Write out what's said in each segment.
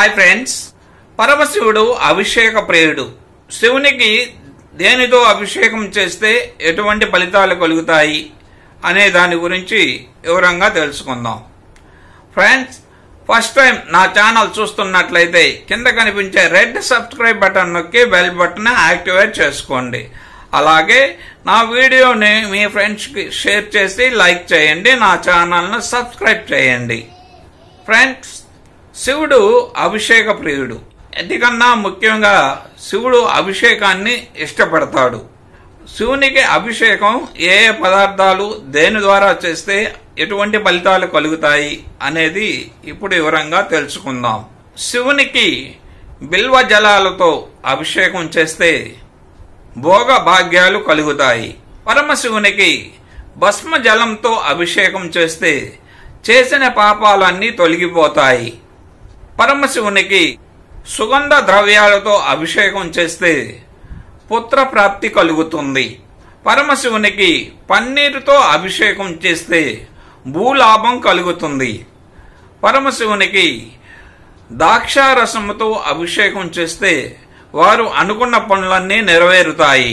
hi friends పరమశివుడు అభిషేక ప్రియుడు శివునికి దేనితో అభిషేకం చేస్తే ఎటువంటి ఫలితాలు కలుగుతాయి అనే దాని గురించి వివరంగా తెలుసుకుందాం ఫ్రెండ్స్ ఫస్ట్ టైం నా ఛానల్ చూస్తున్నట్లయితే కింద కనిపించే రెడ్ సబ్స్క్రైబ్ బటన్ నొక్కి బెల్ బటన్ యాక్టివేట్ చేసుకోండి అలాగే నా వీడియోని మీ ఫ్రెండ్స్కి షేర్ చేసి లైక్ చేయండి నా ఛానల్ను సబ్స్క్రైబ్ చేయండి ఫ్రెండ్స్ శివుడు అభిషేక ప్రియుడు ఎందుకన్నా ముఖ్యంగా శివుడు అభిషేకాన్ని ఇష్టపడతాడు శివునికి అభిషేకం ఏ ఏ పదార్థాలు దేని ద్వారా చేస్తే ఎటువంటి ఫలితాలు కలుగుతాయి అనేది ఇప్పుడు వివరంగా తెలుసుకుందాం శివునికి బిల్వ జలాలతో అభిషేకం చేస్తే భోగ భాగ్యాలు కలుగుతాయి పరమశివునికి భస్మ జలంతో అభిషేకం చేస్తే చేసిన పాపాలన్నీ తొలగిపోతాయి పరమశివునికి సుగంధ ద్రవ్యాలతో అభిషేకం చేస్తే పుత్ర ప్రాప్తి కలుగుతుంది పరమశివునికి పన్నీరుతో అభిషేకం చేస్తే భూలాభం కలుగుతుంది పరమశివునికి ద్రాక్షారసముతో అభిషేకం చేస్తే వారు అనుకున్న పనులన్నీ నెరవేరుతాయి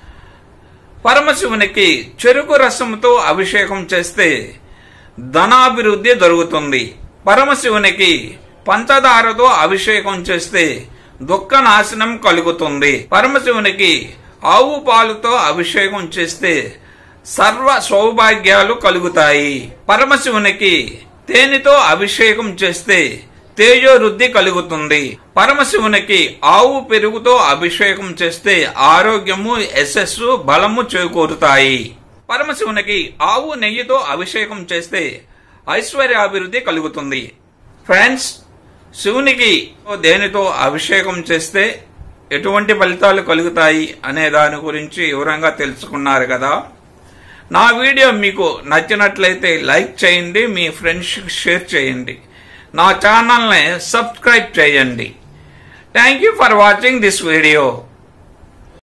పరమశివునికి చెరుకు రసముతో అభిషేకం చేస్తే ధనాభివృద్ధి జరుగుతుంది పరమశివునికి పంచదారతో అభిషేకం చేస్తే దుఃఖ నాశనం కలుగుతుంది పరమశివునికి ఆవు పాలుతో అభిషేకం చేస్తే సర్వ సౌభాగ్యాలు కలుగుతాయి పరమశివునికి తేనెతో అభిషేకం చేస్తే తేజోవృద్ధి కలుగుతుంది పరమశివునికి ఆవు పెరుగుతో అభిషేకం చేస్తే ఆరోగ్యము యశస్సు బలము చేకూరుతాయి పరమశివునికి ఆవు నెయ్యితో అభిషేకం చేస్తే ఐశ్వర్యాభివృద్ధి కలుగుతుంది ఫ్రెండ్స్ శివునికి దేనితో అభిషేకం చేస్తే ఎటువంటి ఫలితాలు కలుగుతాయి అనే దాని గురించి వివరంగా తెలుసుకున్నారు కదా నా వీడియో మీకు నచ్చినట్లయితే లైక్ చేయండి మీ ఫ్రెండ్స్కి షేర్ చేయండి నా ఛానల్ని సబ్స్క్రైబ్ చేయండి thank you for watching this video